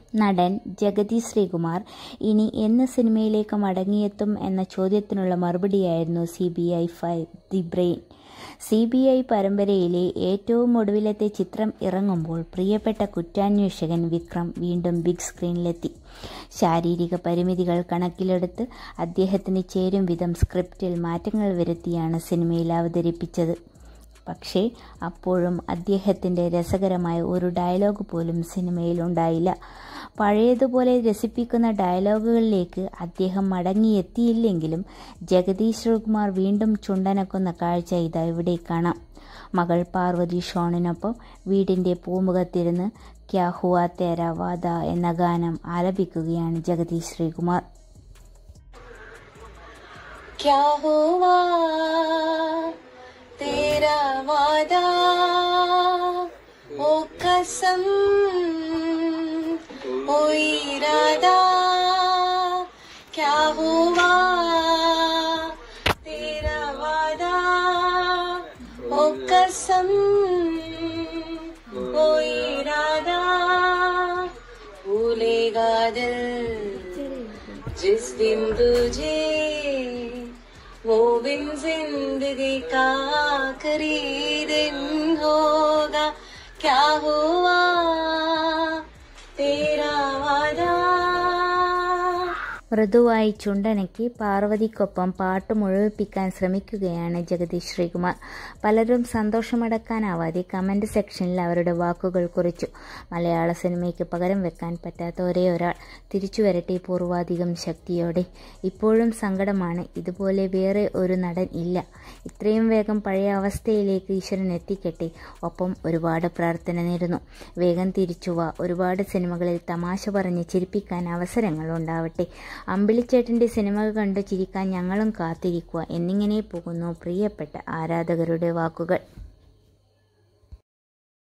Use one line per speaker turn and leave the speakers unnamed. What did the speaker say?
നടൻ ജഗതി ശ്രീകുമാർ ഇനി എന്ന് സിനിമയിലേക്ക് മടങ്ങിയെത്തും എന്ന ചോദ്യത്തിനുള്ള മറുപടിയായിരുന്നു C B I five the brain C B I പരമ്പരയിലെ ഏറ്റവും ഒടുവിലത്തെ ചിത്രം ഇറങ്ങുമ്പോൾ പ്രിയപ്പെട്ട കുറ്റാന്വേഷകൻ വിക്രം വീണ്ടും ബിഗ് സ്ക്രീനിലെത്തി ശാരീരിക പരിമിതികൾ കണക്കിലെടുത്ത് അദ്ദേഹത്തിന് ചേരും വിധം സ്ക്രിപ്റ്റിൽ മാറ്റങ്ങൾ വരുത്തിയാണ് സിനിമയിൽ അവതരിപ്പിച്ചത് പക്ഷേ അപ്പോഴും അദ്ദേഹത്തിൻ്റെ രസകരമായ ഒരു ഡയലോഗ് പോലും സിനിമയിൽ ഉണ്ടായില്ല പഴയതുപോലെ രസിപ്പിക്കുന്ന ഡയലോഗുകളിലേക്ക് അദ്ദേഹം മടങ്ങിയെത്തിയില്ലെങ്കിലും ജഗദീഷ് ശ്രീകുമാർ വീണ്ടും ചുണ്ടനക്കുന്ന കാഴ്ച ഇതാ ഇവിടെ കാണാം മകൾ പാർവതി ഷോണിനൊപ്പം വീടിൻ്റെ പൂമുഖത്തിരുന്ന് ക്യാ ഹുവാ തേരാ വാദ എന്ന ഗാനം ആലപിക്കുകയാണ് ജഗദീഷ് ശ്രീകുമാർ
क्या हुआ तेरा वादा ओ कसम ओ इरादा क्या हुआ तेरा वादा ओ कसम ओ इरादा भूलेगा दिल जिस दिन तुझे वो बिन जिंदगी का आखिरी दिन होगा क्या हुआ तेरा वादा
മൃദുവായി ചുണ്ടനക്കി പാർവതിക്കൊപ്പം പാട്ട് മുഴുവിപ്പിക്കാൻ ശ്രമിക്കുകയാണ് ജഗദീഷ് ശ്രീകുമാർ പലരും സന്തോഷമടക്കാനാവാതെ കമന്റ് സെക്ഷനിൽ അവരുടെ വാക്കുകൾ കുറിച്ചു മലയാള സിനിമയ്ക്ക് പകരം വെക്കാൻ പറ്റാത്ത ഒരേ ഒരാൾ തിരിച്ചു വരട്ടെ പൂർവാധികം ശക്തിയോടെ ഇപ്പോഴും സങ്കടമാണ് ഇതുപോലെ വേറെ ഒരു നടൻ ഇല്ല ഇത്രയും വേഗം പഴയ അവസ്ഥയിലേക്ക് ഈശ്വരൻ എത്തിക്കട്ടെ ഒപ്പം ഒരുപാട് പ്രാർത്ഥന നേരുന്നു വേഗം തിരിച്ചുവാ ഒരുപാട് സിനിമകളിൽ തമാശ പറഞ്ഞ് ചിരിപ്പിക്കാൻ അവസരങ്ങൾ ഉണ്ടാവട്ടെ അമ്പിളിച്ചേട്ടൻ്റെ സിനിമകൾ കണ്ടു ചിരിക്കാൻ ഞങ്ങളും കാത്തിരിക്കുക എന്നിങ്ങനെ പോകുന്നു പ്രിയപ്പെട്ട ആരാധകരുടെ വാക്കുകൾ